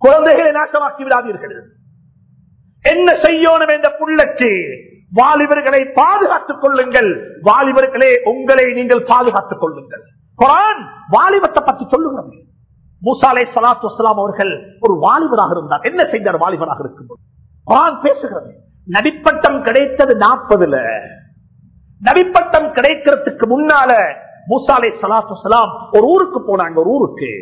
குழந்தைகளை நாசமாக்கி விடாதீர்கள் என்ன செய்யணும் என்ற புள்ளக்கு வாலிபர்களை பாதுகாத்துக் கொள்ளுங்கள் வாலிபர்களே உங்களை நீங்கள் பாதுகாத்துக் கொள்ளுங்கள் குரான் வாலிபத்தை பற்றி சொல்லுகிறது மூசாலை சலாத்து வசலாம் அவர்கள் ஒரு வாலிபராக இருந்தார் என்ன செய்தார் வாலிபராக இருக்கும்போது குரான் பேசுகிறது நடிப்பட்டம் கிடைத்தது நாற்பதுல நடிப்பட்டம் கிடைக்கிறதுக்கு முன்னால மூசாலை சலாத்து வசலாம் ஒரு ஊருக்கு போனாங்க ஒரு ஊருக்கு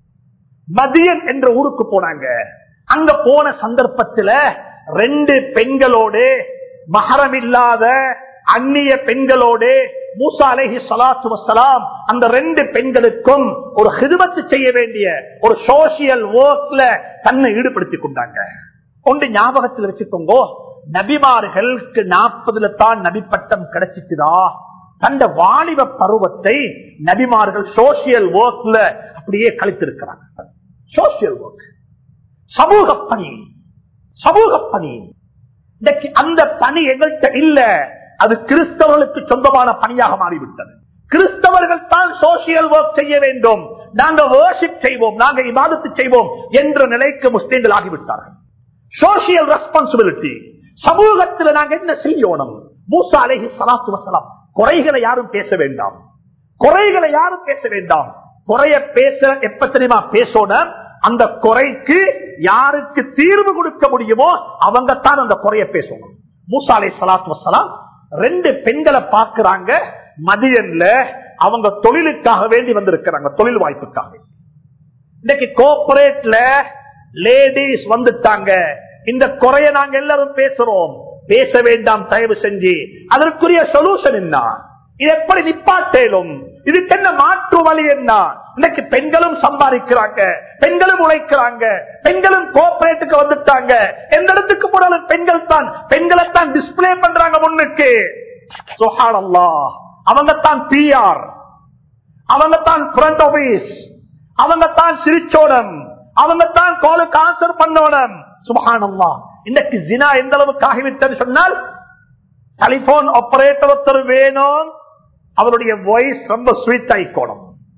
மதியன் என்ற ஊருக்கு போனாங்க அங்க போன சந்தர்ப்பத்துல ரெண்டு பெண்களோடு மகரம் இல்லாத அந்நிய பெண்களோடு மூசா அலைஹி ஸலாத்து வஸ்ஸலாம் அந்த ரெண்டு பெண்களுக்கும் ஒரு ஹிதமத்து செய்ய வேண்டிய ஒரு சோசியல் ஒர்க்ல தன்னை ஈடுபடுத்திக் கொண்டாங்க ஒன்று ஞாபகத்தில் வச்சுக்கோங்க நபிமார்களுக்கு நாற்பதுல தான் நபிப்பட்டம் கிடைச்சிச்சுதா தந்த வாலிப பருவத்தை நபிமார்கள் சோசியல் ஒர்க்ல அப்படியே கழித்திருக்கிறாங்க சோசியல் ஒர்க் சமூக பணி சமூக பணி இன்றைக்கு அந்த பணி எங்கள்கிட்ட இல்ல அது கிறிஸ்தவர்களுக்கு சொந்தமான பணியாக மாறிவிட்டது கிறிஸ்தவர்கள் தான் சோசியல் ஒர்க் செய்ய வேண்டும் நாங்க வர்ஷிப் செய்வோம் நாங்க இபாதத்து செய்வோம் என்ற நிலைக்கு முஸ்லீம்கள் ஆகிவிட்டார்கள் சோசியல் ரெஸ்பான்சிபிலிட்டி சமூகத்தில் நாங்க என்ன செய்யணும் மூசா அலைஹி ஸலாத்து வஸலாம் குறைகளை யாரும் பேச வேண்டாம் குறைகளை யாரும் பேச வேண்டாம் குறைய பேச எப்ப தெரியுமா பேசணும் அந்த குறைக்கு யாருக்கு தீர்வு கொடுக்க முடியுமோ அவங்க தான் அந்த குறைய பேசணும் மூசா அலை சலாத்து வசலாம் ரெண்டு பெண்களை பார்க்கிறாங்க மதியன்ல அவங்க தொழிலுக்காக வேண்டி வந்திருக்கிறாங்க தொழில் வாய்ப்புக்காக இன்னைக்கு கோஆபரேட்ல லேடிஸ் வந்துட்டாங்க இந்த குறைய நாங்க எல்லாரும் பேசுறோம் பேச வேண்டாம் தயவு செஞ்சு அதற்குரிய சொல்யூஷன் என்ன இது எப்படி நிப்பாட்டேலும் இதுக்கு என்ன மாற்று வழி என்ன இன்னைக்கு பெண்களும் சம்பாதிக்கிறாங்க பெண்களும் உழைக்கிறாங்க பெண்களும் கோஆபரேட்டுக்கு வந்துட்டாங்க எந்த இடத்துக்கு போனாலும் பெண்கள் தான் பெண்களை தான் டிஸ்பிளே பண்றாங்க முன்னுக்கு சுஹானல்லா அவங்க தான் பிஆர் அவங்க தான் ஃப்ரண்ட் ஆபீஸ் அவங்க தான் சிரிச்சோடம் அவங்க தான் கோலுக்கு ஆன்சர் பண்ணோடம் சுபஹானல்லா இன்னைக்கு ஜினா எந்த அளவுக்கு ஆகிவிட்டது சொன்னால் டெலிபோன் ஆபரேட்டர் ஒருத்தர் வேணும் அவருடைய வாய்ஸ் ரொம்ப ஸ்வீட் ஆயிக்கோணும்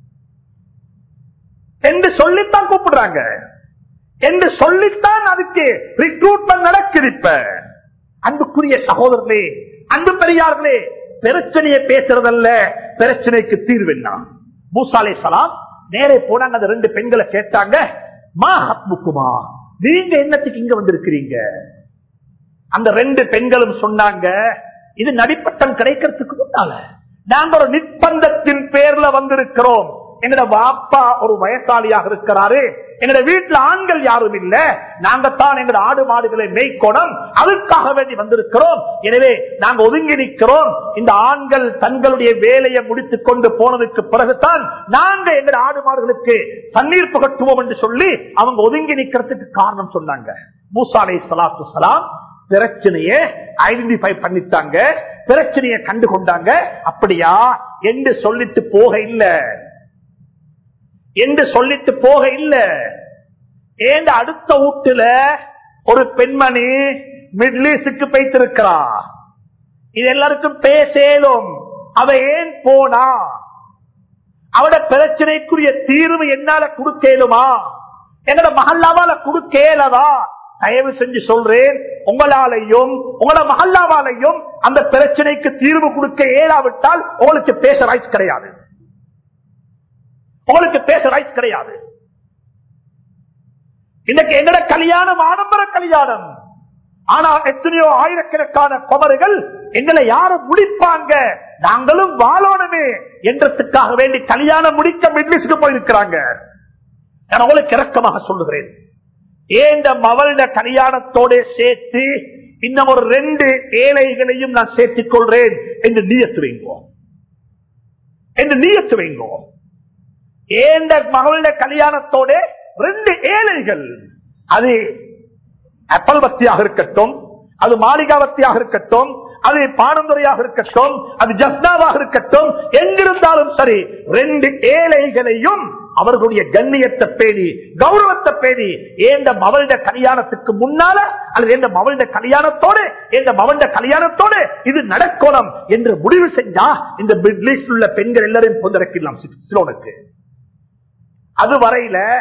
என்று சொல்லித்தான் கூப்பிடுறாங்க என்று சொல்லித்தான் அதுக்கு ரிக்ரூட்மெண்ட் நடக்குது இப்ப அன்புக்குரிய சகோதரர்களே அன்பு பெரியார்களே பிரச்சனையை பேசுறதல்ல பிரச்சனைக்கு தீர்வு என்ன மூசாலே சலாம் நேரே போனாங்க அந்த ரெண்டு பெண்களை கேட்டாங்க மா ஹத்முக்குமா நீங்க என்னத்துக்கு இங்க வந்திருக்கிறீங்க அந்த ரெண்டு பெண்களும் சொன்னாங்க இது நடிப்பட்டம் கிடைக்கிறதுக்கு முன்னால நாங்க ஒரு நிர்பந்தத்தின் பேர்ல வந்திருக்கிறோம் எங்கட வாப்பா ஒரு வயசாளியாக இருக்கிறாரு எங்கட வீட்டுல ஆண்கள் யாரும் இல்ல நாங்க தான் எங்கட ஆடு மாடுகளை மேய்க்கணும் அதுக்காக வேண்டி வந்திருக்கிறோம் எனவே நாங்க ஒதுங்கி நிற்கிறோம் இந்த ஆண்கள் தங்களுடைய வேலையை முடித்துக் கொண்டு போனதுக்கு பிறகுதான் நாங்க எங்கட ஆடு மாடுகளுக்கு தண்ணீர் புகட்டுவோம் என்று சொல்லி அவங்க ஒதுங்கி நிக்கிறதுக்கு காரணம் சொன்னாங்க மூசாலை சலாத்து சலாம் பிரச்சனைய ஐடென்டிஃபை பண்ணிட்டாங்க பிரச்சனையை கண்டு கொண்டாங்க அப்படியா என்று சொல்லிட்டு போக இல்ல என்று சொல்லிட்டு போக இல்ல ஏந்த அடுத்த வீட்டுல ஒரு பெண்மணி மிட்லீஸுக்கு போய்த்திருக்கிறா இது எல்லாருக்கும் பேசேலும் அவ ஏன் போனா அவட பிரச்சனைக்குரிய தீர்வு என்னால கொடுக்கலுமா என்னோட மகல்லாவால கொடுக்கலதா தயவு செஞ்சு சொல்றேன் உங்களாலையும் உங்களோட மகல்லாவாலையும் அந்த பிரச்சனைக்கு தீர்வு கொடுக்க இயலாவிட்டால் உங்களுக்கு பேச ரைட்ஸ் கிடையாது உங்களுக்கு பேச ரைட்ஸ் கிடையாது இன்னைக்கு எங்கட கல்யாணம் ஆடம்பர கல்யாணம் ஆனா எத்தனையோ ஆயிரக்கணக்கான குமர்கள் எங்களை யாரும் முடிப்பாங்க நாங்களும் வாழணுமே என்றதுக்காக வேண்டி கல்யாணம் முடிக்க மிட்லிஸ்க்கு போயிருக்கிறாங்க நான் உங்களுக்கு இறக்கமாக சொல்லுகிறேன் ஏந்த மவள கல்யாணத்தோட சேர்த்து இன்னும் ஒரு ரெண்டு ஏழைகளையும் நான் சேர்த்துக் கொள்றேன் என்று நீயத்து வைங்கோ என்று நீயத்து வைங்கோ ஏந்த மகள கல்யாணத்தோட ரெண்டு ஏழைகள் அது அப்பல் பக்தியாக இருக்கட்டும் அது மாளிகாவத்தியாக இருக்கட்டும் அது பானந்துறையாக இருக்கட்டும் அது ஜப்னாவாக இருக்கட்டும் எங்கிருந்தாலும் சரி ரெண்டு ஏழைகளையும் அவர்களுடைய கண்ணியத்தை பேணி கௌரவத்தை பேணி ஏந்த மவள்ட கல்யாணத்துக்கு முன்னால அல்லது எந்த மவள்ட கல்யாணத்தோடு எந்த மவள்ட கல்யாணத்தோடு இது நடக்கணும் என்று முடிவு செஞ்சா இந்த மிட்லீஸ்ட் உள்ள பெண்கள் எல்லாரையும் பொந்திருக்கலாம் சிலோனுக்கு அது வரையில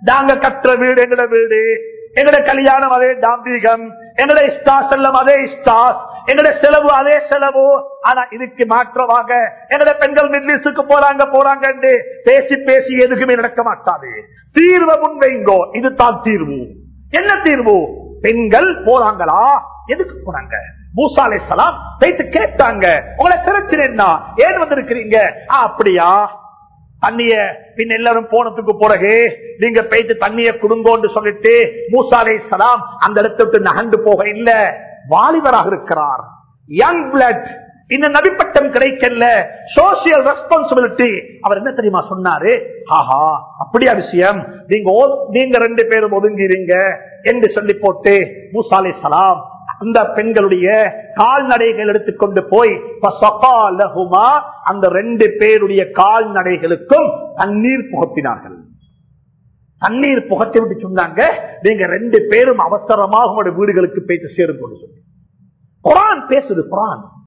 நாங்க கட்டுற வீடு எங்கட வீடு எங்கட கல்யாணம் அதே தாம்பீகம் எங்கட ஸ்டாஸ் எல்லாம் அதே ஸ்டாஸ் எங்கட செலவு அதே செலவு ஆனா இதுக்கு மாற்றமாக எங்கட பெண்கள் மிட்லிஸுக்கு போறாங்க போறாங்க பேசி பேசி எதுக்குமே நடக்க மாட்டாது தீர்வை முன்வைங்கோ இதுதான் தீர்வு என்ன தீர்வு பெண்கள் போறாங்களா எதுக்கு போறாங்க மூசாலை சலாம் வைத்து கேட்டாங்க உங்களை பிரச்சனை என்ன ஏன் வந்திருக்கிறீங்க "ஆ, அப்படியா தண்ணிய பின் எல்லாரும் போனதுக்கு பிறகு நீங்க போயிட்டு தண்ணிய குடுங்கோன்னு சொல்லிட்டு மூசாலை சலாம் அந்த இடத்தை விட்டு நகர்ந்து போக இல்ல வாலிபராக இருக்கிறார் யங் பிளட் இந்த நபிப்பட்டம் கிடைக்கல சோசியல் ரெஸ்பான்சிபிலிட்டி அவர் என்ன தெரியுமா சொன்னாரு ஆஹா அப்படியா விஷயம் நீங்க ஓ- நீங்க ரெண்டு பேரும் ஒதுங்கிறீங்க என்று சொல்லி போட்டு மூசாலை சலாம் அந்த பெண்களுடைய கால்நடைகள் எடுத்துக்கொண்டு போய் ஃபசகா லஹுமா, அந்த ரெண்டு பேருடைய கால்நடைகளுக்கும் தண்ணீர் புகட்டினார்கள் தண்ணீர் புகட்டி விட்டு சொன்னாங்க நீங்க ரெண்டு பேரும் அவசரமாக உங்களுடைய வீடுகளுக்கு போயிட்டு சேரும் கொண்டு சொல்லி குரான் பேசுது குரான்